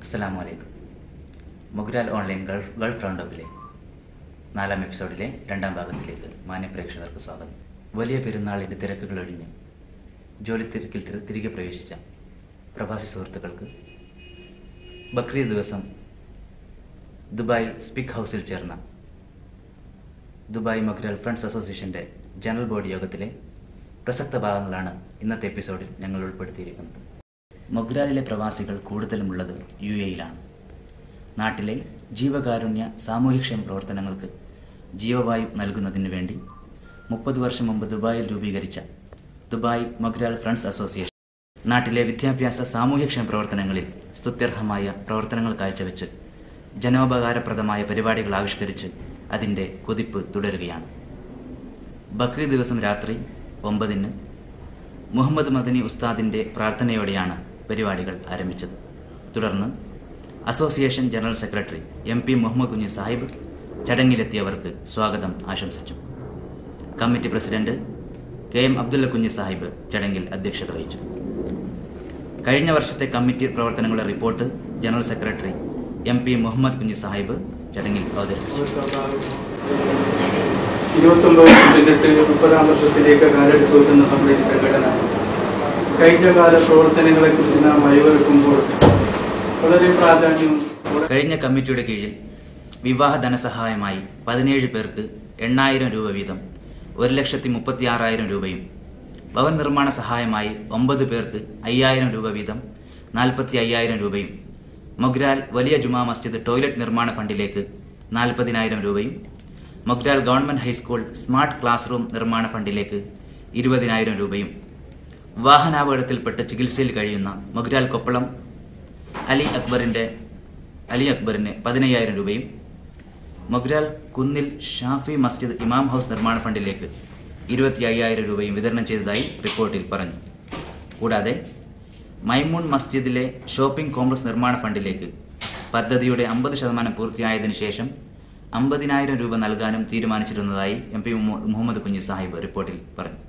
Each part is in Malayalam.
അസ്സലാമു അലൈക്കും മുഗ്രാൽ ഓൺലൈൻ ഗൾഫ് ഗൾഫ് റൗണ്ടപ്പിലെ നാലാം എപ്പിസോഡിലെ രണ്ടാം ഭാഗത്തിലേക്ക് മാന്യ പ്രേക്ഷകർക്ക് സ്വാഗതം വലിയ പെരുന്നാളിൻ്റെ തിരക്കുകൾ ഒഴിഞ്ഞ് ജോലി തിരക്കിൽ തിര- തിരികെ പ്രവേശിച്ച പ്രവാസി സുഹൃത്തുക്കൾക്ക് ബക്രീദ് ദിവസം ദുബായ് സ്പീക്ക് ഹൗസിൽ ചേർന്ന ദുബായ് മൊഗ്രാൽ ഫ്രണ്ട്സ് അസോസിയേഷൻ്റെ ജനറൽ ബോഡി യോഗത്തിലെ പ്രസക്ത ഭാഗങ്ങളാണ് ഇന്നത്തെ എപ്പിസോഡിൽ ഞങ്ങൾ ഉൾപ്പെടുത്തിയിരിക്കുന്നത് മൊഗ്രാലിലെ പ്രവാസികൾ കൂടുതലുമുള്ളത് യു എയിലാണ് നാട്ടിലെ ജീവകാരുണ്യ സാമൂഹ്യക്ഷേമ പ്രവർത്തനങ്ങൾക്ക് ജീവവായു നൽകുന്നതിന് വേണ്ടി മുപ്പത് വർഷം മുമ്പ് ദുബായിൽ രൂപീകരിച്ച ദുബായ് മൊഗ്രാൽ ഫ്രണ്ട്സ് അസോസിയേഷൻ നാട്ടിലെ വിദ്യാഭ്യാസ സാമൂഹ്യക്ഷേമ പ്രവർത്തനങ്ങളിൽ സ്തുത്യർഹമായ പ്രവർത്തനങ്ങൾ കാഴ്ചവെച്ച് ജനോപകാരപ്രദമായ പരിപാടികൾ ആവിഷ്കരിച്ച് അതിൻ്റെ കുതിപ്പ് തുടരുകയാണ് ബക്രീദ് ദിവസം രാത്രി ഒമ്പതിന് മുഹമ്മദ് മദനി ഉസ്താദിൻ്റെ പ്രാർത്ഥനയോടെയാണ് പരിപാടികൾ ആരംഭിച്ചത് തുടർന്ന് association general secretary M P Muhammad Kunhi Sahib ചടങ്ങിലെത്തിയവർക്ക് സ്വാഗതം ആശംസിച്ചു committee president K M Abdulla Kunhi Sahib ചടങ്ങിൽ അധ്യക്ഷത വഹിച്ചു കഴിഞ്ഞ വർഷത്തെ കമ്മിറ്റി പ്രവർത്തനങ്ങളുടെ report general secretary M P Muhammad Kunhi Sahib ചടങ്ങിൽ അവതരിപ്പിച്ചു ഇരുപത്തൊമ്പത് പിന്നിട്ട് മുപ്പതാം വർഷത്തിലേക്ക് കാലെടുത്ത് വെക്കുന്ന നമ്മുടെ ഈ സംഘടന കഴിഞ്ഞകാല പ്രവർത്തനങ്ങളെ കുറിച്ച് നാം അയവെക്കുമ്പോൾ വളരെ പ്രാധാന്യവും വളരെ കഴിഞ്ഞ കമ്മിറ്റിയുടെ കീഴിൽ വിവാഹ ധനസഹായമായി പതിനേഴ് പേർക്ക് എണ്ണായിരം രൂപ വീതം ഒരു ലക്ഷത്തി മുപ്പത്തി ആറായിരം രൂപയും ഭവൻ നിർമ്മാണ സഹായമായി ഒമ്പത് പേർക്ക് അയ്യായിരം രൂപ വീതം നാൽപ്പത്തി അയ്യായിരം രൂപയും മൊഗ്രാൽ വലിയ ജുമാ മസ്ജിദ് ടോയ്ലറ്റ് നിർമ്മാണ ഫണ്ടിലേക്ക് നാൽപ്പതിനായിരം രൂപയും Mogral government high school smart class room നിർമ്മാണ ഫണ്ടിലേക്ക് ഇരുപതിനായിരം രൂപയും വാഹനാപകടത്തിൽപ്പെട്ട് ചികിത്സയിൽ കഴിയുന്ന മൊഗ്രാൽ കൊപ്പളം അലി അക്ബറിന്റെ അലി അക്ബറിന് പതിനയ്യായിരം രൂപയും മൊഗ്രാൽ കുന്നിൽ ഷാഫി മസ്ജിദ് ഇമാം ഹൗസ് നിർമ്മാണ ഫണ്ടിലേക്ക് ഇരുപത്തി അയ്യായിരം രൂപയും വിതരണം ചെയ്തതായി റിപ്പോർട്ടിൽ പറഞ്ഞു കൂടാതെ മൈമൂൺ മസ്ജിദിലെ ഷോപ്പിംഗ് കോംപ്ലക്സ് നിർമ്മാണ ഫണ്ടിലേക്ക് പദ്ധതിയുടെ അമ്പത് ശതമാനം പൂർത്തിയായതിനു ശേഷം അമ്പതിനായിരം രൂപ നൽകാനും തീരുമാനിച്ചിരുന്നതായി എം പി മുഹമ്മദ് കുഞ്ഞി സാഹിബ് റിപ്പോർട്ടിൽ പറഞ്ഞു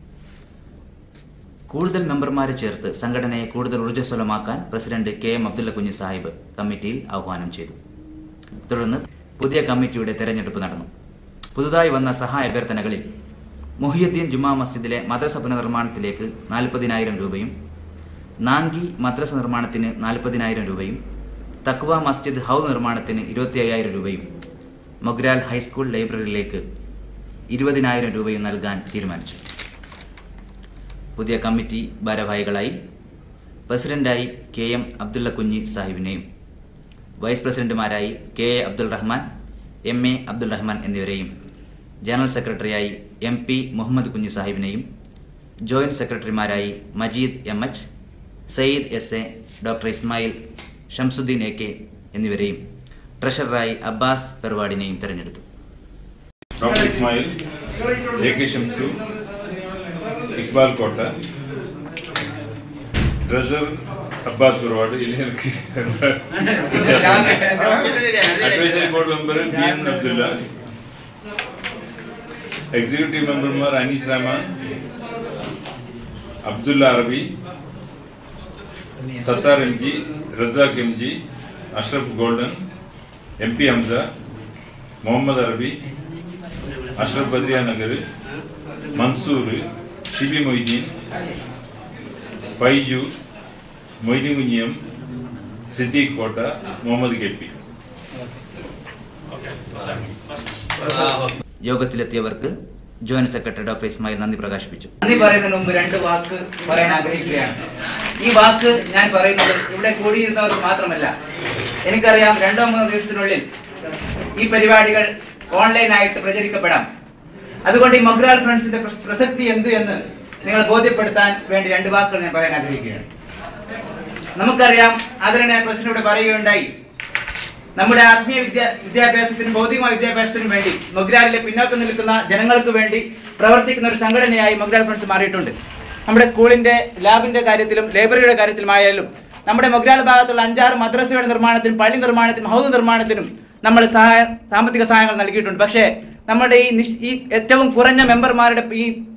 കൂടുതൽ മെമ്പർമാരെ ചേർത്ത് സംഘടനയെ കൂടുതൽ ഊർജ്ജസ്വലമാക്കാൻ president K M Abdulla Kunhi Sahib കമ്മിറ്റിയിൽ ആഹ്വാനം ചെയ്തു തുടർന്ന് പുതിയ കമ്മിറ്റിയുടെ തെരഞ്ഞെടുപ്പ് നടന്നു പുതുതായി വന്ന സഹായ അഭ്യർത്ഥനകളിൽ മുഹിയുദ്ദീൻ ജുമാ മസ്ജിദിലെ മദ്രസ പുനർനിർമ്മാണത്തിലേക്ക് നാൽപ്പതിനായിരം രൂപയും നാങ്കി മദ്രസ നിർമ്മാണത്തിന് നാൽപ്പതിനായിരം രൂപയും തക്വ മസ്ജിദ് ഹൗസ് നിർമ്മാണത്തിന് ഇരുപത്തി അയ്യായിരം രൂപയും മൊഗ്രാൽ ഹൈസ്കൂൾ ലൈബ്രറിയിലേക്ക് ഇരുപതിനായിരം രൂപയും നൽകാൻ തീരുമാനിച്ചു പുതിയ കമ്മിറ്റി ഭാരവാഹികളായി പ്രസിഡന്റായി കെ എം അബ്ദുള്ള കുഞ്ഞി സാഹിബിനെയും വൈസ് പ്രസിഡന്റുമാരായി K A Abdul Rahman M A Abdul Rahman എന്നിവരെയും ജനറൽ സെക്രട്ടറിയായി എം പി മുഹമ്മദ് കുഞ്ഞി സാഹിബിനെയും ജോയിന്റ് സെക്രട്ടറിമാരായി Majeed M H Sayyid S A doctor Ismail Shamsuddin A K എന്നിവരെയും ട്രഷററായി അബ്ബാസ് പെർവാഡിനെയും തെരഞ്ഞെടുത്തു doctor Ismail A K Shamsu Iqbal Kotta treasurer Abbas ഒരുപാട് ഇനി എനിക്ക് advisory board member B N Abdulla executive മെമ്പർമാർ Anees Rahman Abdulla Arabi Sattar M G Razak M G Ashraf golden M P Hamza Muhammad Arabi Ashraf Badriya Nagar Mansoor Shibi Moideen ഫൈജു Moideen കുഞ്ഞിയം സിദ്ദീഖ് കോട്ട മുഹമ്മദ് കെ പി യോഗത്തിലെത്തിയവർക്ക് ജോയിന്റ് സെക്രട്ടറി ഡോക്ടർ ഇസ്മായിൽ നന്ദി പ്രകാശിപ്പിച്ചു നന്ദി പറയുന്നതിന് മുമ്പ് രണ്ട് വാക്ക് പറയാൻ ആഗ്രഹിക്കുകയാണ് ഈ വാക്ക് ഞാൻ പറയുന്നത് ഇവിടെ കൂടിയിരുന്നവർക്ക് മാത്രമല്ല എനിക്കറിയാം രണ്ടോ മൂന്നോ ദിവസത്തിനുള്ളിൽ ഈ പരിപാടികൾ ഓൺലൈനായിട്ട് പ്രചരിക്കപ്പെടാം അതുകൊണ്ട് ഈ മൊഗ്രാൽ ഫ്രണ്ട്സിന്റെ പ്രസ- പ്രസക്തി എന്ത് എന്ന് നിങ്ങൾ ബോധ്യപ്പെടുത്താൻ വേണ്ടി രണ്ട് വാക്കുകൾ ഞാൻ പറയാൻ ആഗ്രഹിക്കുകയാണ് നമുക്കറിയാം ആദരണീയ പ്രസിഡന്റ് ഇവിടെ പറയുകയുണ്ടായി നമ്മുടെ ആത്മീയ വിദ്യ വിദ്യാഭ്യാസത്തിനും ഭൗതികമായ വിദ്യാഭ്യാസത്തിനും വേണ്ടി മൊഗ്രാലിലെ പിന്നോക്കം നിൽക്കുന്ന ജനങ്ങൾക്ക് വേണ്ടി പ്രവർത്തിക്കുന്ന ഒരു സംഘടനയായി മൊഗ്രാൽ ഫ്രണ്ട്സ് മാറിയിട്ടുണ്ട് നമ്മുടെ സ്കൂളിന്റെ ലാബിന്റെ കാര്യത്തിലും ലൈബ്രറിയുടെ കാര്യത്തിലുമായാലും നമ്മുടെ മൊഗ്രാൽ ഭാഗത്തുള്ള അഞ്ചാറ് മദ്രസയുടെ നിർമ്മാണത്തിനും പള്ളി നിർമ്മാണത്തിനും ഹൗസ് നിർമ്മാണത്തിനും നമ്മൾ സഹായ സാമ്പത്തിക സഹായങ്ങൾ നൽകിയിട്ടുണ്ട് പക്ഷേ നമ്മുടെ ഈ നിശ്- ഈ ഏറ്റവും കുറഞ്ഞ മെമ്പർമാരുടെ ഈ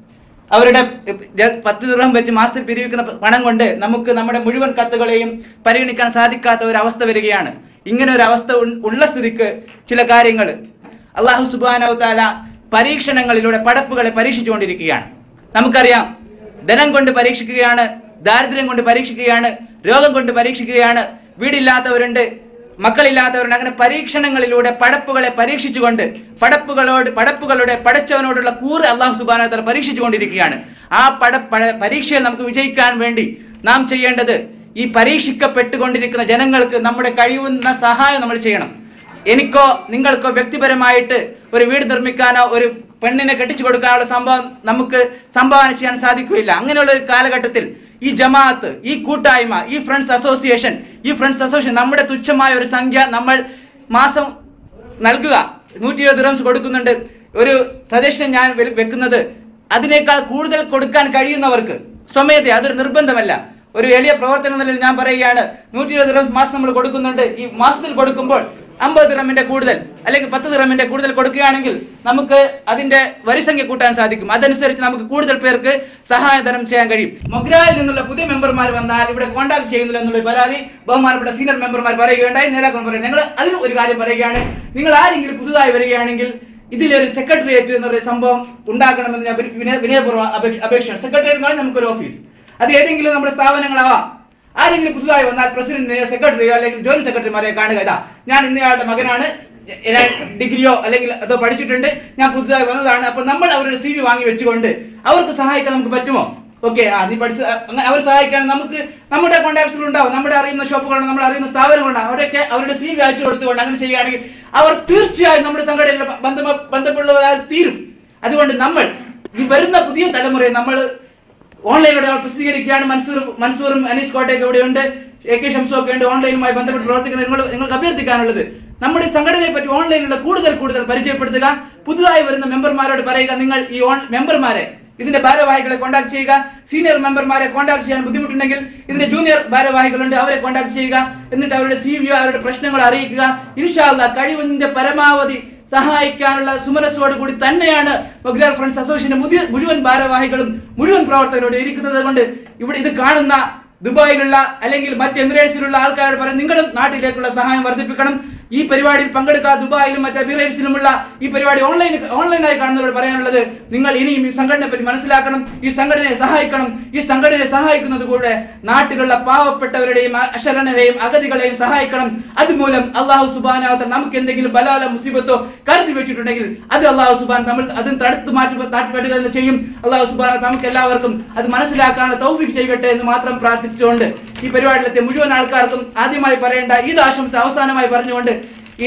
അവരുടെ ജ- പത്ത് ദിർഹം വെച്ച് മാസത്തിൽ പിരിവിക്കുന്ന പണം കൊണ്ട് നമുക്ക് നമ്മുടെ മുഴുവൻ കത്തുകളെയും പരിഗണിക്കാൻ സാധിക്കാത്ത ഒരു അവസ്ഥ വരികയാണ് ഇങ്ങനെ ഒരു അവസ്ഥ ഉൺ- ഉള്ള സ്ഥിതിക്ക് ചില കാര്യങ്ങൾ അള്ളാഹു സുബാനവ് താല പരീക്ഷണങ്ങളിലൂടെ പടപ്പുകളെ പരീക്ഷിച്ചുകൊണ്ടിരിക്കുകയാണ് നമുക്കറിയാം ധനം കൊണ്ട് പരീക്ഷിക്കുകയാണ് ദാരിദ്ര്യം കൊണ്ട് പരീക്ഷിക്കുകയാണ് രോഗം കൊണ്ട് പരീക്ഷിക്കുകയാണ് വീടില്ലാത്തവരുണ്ട് മക്കളില്ലാത്തവരുണ്ട് അങ്ങനെ പരീക്ഷണങ്ങളിലൂടെ പടപ്പുകളെ പരീക്ഷിച്ചുകൊണ്ട് പടപ്പുകളോട് പടപ്പുകളുടെ പടച്ചവനോടുള്ള കൂറ് അള്ളാഹു സുബാനത്തർ പരീക്ഷിച്ചുകൊണ്ടിരിക്കുകയാണ് ആ പട പട- പരീക്ഷയിൽ നമുക്ക് വിജയിക്കാൻ വേണ്ടി നാം ചെയ്യേണ്ടത് ഈ പരീക്ഷിക്കപ്പെട്ടുകൊണ്ടിരിക്കുന്ന ജനങ്ങൾക്ക് നമ്മുടെ കഴിയുന്ന സഹായം നമ്മൾ ചെയ്യണം എനിക്കോ നിങ്ങൾക്കോ വ്യക്തിപരമായിട്ട് ഒരു വീട് നിർമ്മിക്കാനോ ഒരു പെണ്ണിനെ കെട്ടിച്ചു കൊടുക്കാനുള്ള സംഭവം നമുക്ക് സംഭാവന ചെയ്യാൻ സാധിക്കുകയില്ല അങ്ങനെയുള്ള ഒരു കാലഘട്ടത്തിൽ ഈ ജമാഅത്ത് ഈ കൂട്ടായ്മ ഈ ഫ്രണ്ട്സ് അസോസിയേഷൻ ഈ ഫ്രണ്ട്സ് അസോസിയേഷൻ നമ്മുടെ തുച്ഛമായ ഒരു സംഖ്യ നമ്മൾ മാസം നൽകുക നൂറ്റി ഇരുപത് റംസ് കൊടുക്കുന്നുണ്ട് ഒരു സജഷൻ ഞാൻ വെ- വെക്കുന്നത് അതിനേക്കാൾ കൂടുതൽ കൊടുക്കാൻ കഴിയുന്നവർക്ക് സ്വമേധ അതൊരു നിർബന്ധമല്ല ഒരു എളിയ പ്രവർത്തന നിലയിൽ ഞാൻ പറയുകയാണ് നൂറ്റി ഇരുപത് റംസ് മാസം നമ്മൾ കൊടുക്കുന്നുണ്ട് ഈ മാസത്തിൽ കൊടുക്കുമ്പോൾ അമ്പത് ദിറമിന്റെ കൂടുതൽ അല്ലെങ്കിൽ പത്ത് ദിറമിന്റെ കൂടുതൽ കൊടുക്കുകയാണെങ്കിൽ നമുക്ക് അതിന്റെ വരിസംഖ്യ കൂട്ടാൻ സാധിക്കും അതനുസരിച്ച് നമുക്ക് കൂടുതൽ പേർക്ക് സഹായധനം ചെയ്യാൻ കഴിയും മൊഗ്രായിൽ നിന്നുള്ള പുതിയ മെമ്പർമാർ വന്നാൽ ഇവിടെ കോൺടാക്ട് ചെയ്യുന്നില്ല എന്നുള്ള പരാതി ബഹുമാനപ്പെട്ട സീനിയർ മെമ്പർമാർ പറയുകയുണ്ടായി നേതാക്കൾ പറയുന്നത് ഞങ്ങൾ അതിന് ഒരു കാര്യം പറയുകയാണ് നിങ്ങൾ ആരെങ്കിലും പുതുതായി വരികയാണെങ്കിൽ ഇതിലൊരു സെക്രട്ടേറിയറ്റ് എന്നൊരു സംഭവം ഉണ്ടാക്കണമെന്ന് ഞാൻ വിന- വിനയ- വിനയപൂർവ്വം അപേക്ഷ അപേക്ഷയാണ് സെക്രട്ടേറിയറ്റ് എന്ന് പറഞ്ഞാൽ നമുക്കൊരു ഓഫീസ് അത് ഏതെങ്കിലും നമ്മുടെ സ്ഥാപനങ്ങളാവാം ആരെങ്കിലും പുതുതായി വന്നാൽ പ്രസിഡന്റിനെയോ സെക്രട്ടറിയോ അല്ലെങ്കിൽ ജോയിന്റ് സെക്രട്ടറിമാരെയോ കാണുക ഇതാ ഞാൻ ഇന്നയാളുടെ മകനാണ് ഞാൻ ഡിഗ്രിയോ അല്ലെങ്കിൽ അതോ പഠിച്ചിട്ടുണ്ട് ഞാൻ പുതുതായി വന്നതാണ് അപ്പോൾ നമ്മൾ അവരുടെ സി വി വാങ്ങി വെച്ചുകൊണ്ട് അവർക്ക് സഹായിക്കാൻ നമുക്ക് പറ്റുമോ ഓക്കെ ആ നീ പഠിച്ച അങ്ങനെ അവർ സഹായിക്കാൻ നമുക്ക് നമ്മുടെ കോൺടാക്ട്സുകൾ ഉണ്ടാവും നമ്മുടെ അറിയുന്ന ഷോപ്പുകളുണ്ട് നമ്മുടെ അറിയുന്ന സ്ഥാപനങ്ങളുണ്ടാവും അവരൊക്കെ അവരുടെ സി വി അയച്ചു കൊടുത്തുകൊണ്ട് അങ്ങനെ ചെയ്യുകയാണെങ്കിൽ അവർ തീർച്ചയായും നമ്മുടെ സംഘടനയിൽ ബന്ധ ബന്ധപ്പെടുന്നവരായി തീരും അതുകൊണ്ട് നമ്മൾ ഈ വരുന്ന പുതിയ തലമുറയെ നമ്മൾ ഓൺലൈനിലൂടെ നമ്മൾ പ്രസിദ്ധീകരിക്കുകയാണ് മൻസൂർ മൻസൂറും അനീസ് കോട്ടയൊക്കെ ഇവിടെയുണ്ട് എ കെ ഷംസും ഒക്കെ ഉണ്ട് ഓൺലൈനുമായി ബന്ധപ്പെട്ട് പ്രവർത്തിക്കുന്ന നിങ്ങൾ നിങ്ങൾക്ക് അഭ്യർത്ഥിക്കാനുള്ളത് നമ്മുടെ ഈ സംഘടനയെ പറ്റി ഓൺലൈനിലൂടെ കൂടുതൽ കൂടുതൽ പരിചയപ്പെടുത്തുക പുതുതായി വരുന്ന മെമ്പർമാരോട് പറയുക നിങ്ങൾ ഈ ഓൺ മെമ്പർമാരെ ഇതിന്റെ ഭാരവാഹികളെ കോൺടാക്ട് ചെയ്യുക സീനിയർ മെമ്പർമാരെ കോൺടാക്ട് ചെയ്യാൻ ബുദ്ധിമുട്ടുണ്ടെങ്കിൽ ഇതിന്റെ ജൂനിയർ ഭാരവാഹികളുണ്ട് അവരെ കോൺടാക്ട് ചെയ്യുക എന്നിട്ട് അവരുടെ സി വി അവരുടെ പ്രശ്നങ്ങൾ അറിയിക്കുക ഇൻഷാല്ല കഴിവിന്റെ പരമാവധി സഹായിക്കാനുള്ള സുമനസ്സോട് കൂടി തന്നെയാണ് മൊഗ്രാൽ ഫ്രണ്ട്സ് അസോസിയേഷന്റെ മുതിയ മുഴുവൻ ഭാരവാഹികളും മുഴുവൻ പ്രവർത്തകരോട് ഇരിക്കുന്നത് കൊണ്ട് ഇവിടെ ഇത് കാണുന്ന ദുബായിലുള്ള അല്ലെങ്കിൽ മറ്റ് എമിറേറ്റ്സിലുള്ള ആൾക്കാരോട് പറയും നിങ്ങളും നാട്ടിലേക്കുള്ള സഹായം വർദ്ധിപ്പിക്കണം ഈ പരിപാടിയിൽ പങ്കെടുക്കുക ദുബായിലും മറ്റ് എമിറേറ്റ്സിലുമുള്ള ഈ പരിപാടി ഓൺലൈൻ ഓൺലൈനായി കാണുന്നവരോട് പറയാനുള്ളത് നിങ്ങൾ ഇനിയും ഈ സംഘടനയെ പറ്റി മനസ്സിലാക്കണം ഈ സംഘടനയെ സഹായിക്കണം ഈ സംഘടനയെ സഹായിക്കുന്നത് കൂടെ നാട്ടിലുള്ള പാവപ്പെട്ടവരുടെയും അശരണരെയും അഗതികളെയും സഹായിക്കണം അതുമൂലം അള്ളാഹു സുബാനാവത്ത നമുക്ക് എന്തെങ്കിലും ബലാല മുസീബത്തോ കരുതി വെച്ചിട്ടുണ്ടെങ്കിൽ അത് അള്ളാഹു സുബാൻ നമ്മൾ അതും തടുത്തു മാറ്റി താട്ടിപ്പെട്ടുക എന്ന് ചെയ്യും അള്ളാഹു സുബാന നമുക്ക് എല്ലാവർക്കും അത് മനസ്സിലാക്കാനുള്ള തൗഫീഖ് ചെയ്യട്ടെ എന്ന് മാത്രം പ്രാർത്ഥിച്ചുകൊണ്ട് ഈ പരിപാടിയിലെത്തിയ മുഴുവൻ ആൾക്കാർക്കും ആദ്യമായി പറയേണ്ട ഈദ് ആശംസ അവസാനമായി പറഞ്ഞുകൊണ്ട് ഈ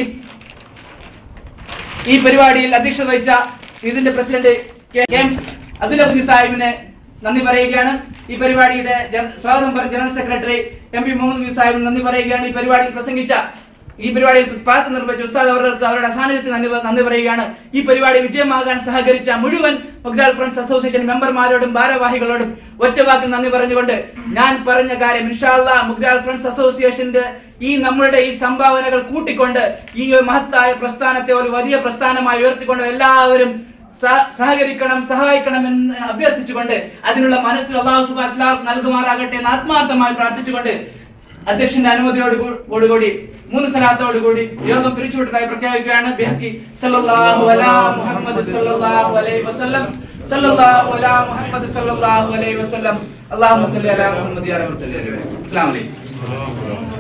ഈ പരിപാടിയിൽ അധ്യക്ഷത വഹിച്ച ഇതിന്റെ പ്രസിഡന്റ് കെ എം അബ്ദുൽ സാഹിബിന് നന്ദി പറയുകയാണ് ഈ പരിപാടിയുടെ ജന- സ്വാഗതം പറഞ്ഞ general secretary M P Muhammad B സാഹിബിന് നന്ദി പറയുകയാണ് ഈ പരിപാടിയിൽ പ്രസംഗിച്ച ഈ പരിപാടിയിൽ പാസ് നിർവഹിച്ച ഉസ്താദ് അവർക്ക് അവരുടെ സാന്നിധ്യത്തിൽ നന്ദി പ- നന്ദി പറയുകയാണ് ഈ പരിപാടി വിജയമാകാൻ സഹകരിച്ച മുഴുവൻ മൊഗ്രാൽ ഫ്രണ്ട്സ് അസോസിയേഷൻ മെമ്പർമാരോടും ഭാരവാഹികളോടും ഒറ്റവാക്കിൽ നന്ദി പറഞ്ഞുകൊണ്ട് ഞാൻ പറഞ്ഞ കാര്യം ഇൻഷാല്ല മുഗ്രാൽ ഫ്രണ്ട്സ് അസോസിയേഷന്റെ ഈ നമ്മളുടെ ഈ സംഭാവനകൾ കൂട്ടിക്കൊണ്ട് ഈ ഒരു മഹത്തായ പ്രസ്ഥാനത്തെ ഒരു വലിയ പ്രസ്ഥാനമായി ഉയർത്തിക്കൊണ്ട് എല്ലാവരും സഹ- സഹകരിക്കണം സഹായിക്കണം എന്ന് അഭ്യർത്ഥിച്ചുകൊണ്ട് അതിനുള്ള മനസ്സിൽ അള്ളാഹു സുബാൻ എല്ലാവർക്കും നൽകുമാറാകട്ടെ എന്ന് ആത്മാർത്ഥമായി പ്രാർത്ഥിച്ചുകൊണ്ട് അധ്യക്ഷന്റെ അനുമതിയോട് കൂ- ഓടുകൂടി മൂന്ന് സ്ഥലത്തോടുകൂടി യോഗം പിരിച്ചുവിട്ടതായി പ്രഖ്യാപിക്കുകയാണ് ബിഹക്കി സല്ലല്ലാഹു അലാ മുഹമ്മദ് സല്ലല്ലാഹു അലൈഹി വസല്ലം സല്ലല്ലാഹു അലാ മുഹമ്മദ് സല്ലല്ലാഹു അലൈഹി വസല്ലം അല്ലാഹുമ്മ സല്ലി അലാ മുഹമ്മദ് യാ റബ്ബി സല്ലി അലൈഹി വസല്ലം അസ്സലാമു അലൈക്കും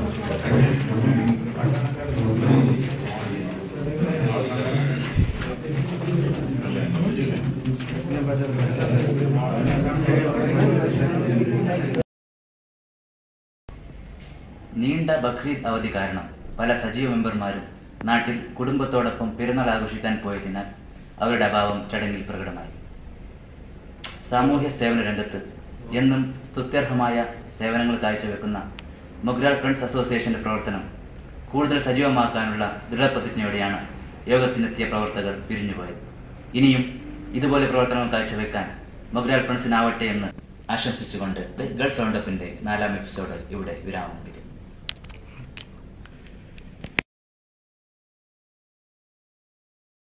നീണ്ട ബക്രീദ് അവധി കാരണം പല സജീവ മെമ്പർമാരും നാട്ടിൽ കുടുംബത്തോടൊപ്പം പെരുന്നാൾ ആഘോഷിക്കാൻ പോയതിനാൽ അവരുടെ അഭാവം ചടങ്ങിൽ പ്രകടമായി സാമൂഹ്യ സേവന രംഗത്ത് എന്നും സ്തുത്യർഹമായ സേവനങ്ങൾ കാഴ്ചവെക്കുന്ന മൊഗ്രാൽ ഫ്രണ്ട്സ് അസോസിയേഷന്റെ പ്രവർത്തനം കൂടുതൽ സജീവമാക്കാനുള്ള ദൃഢപ്രതിജ്ഞയോടെയാണ് യോഗത്തിനെത്തിയ പ്രവർത്തകർ പിരിഞ്ഞുപോയത് ഇനിയും ഇതുപോലെ പ്രവർത്തനം കാഴ്ചവെക്കാൻ മൊഗ്രാൽ ഫ്രണ്ട്സിനാവട്ടെ എന്ന് ആശംസിച്ചുകൊണ്ട് ഗൾഫ് റൗണ്ടപ്പിന്റെ നാലാം എപ്പിസോഡ് ഇവിടെ വിരാമം പിരിച്ചു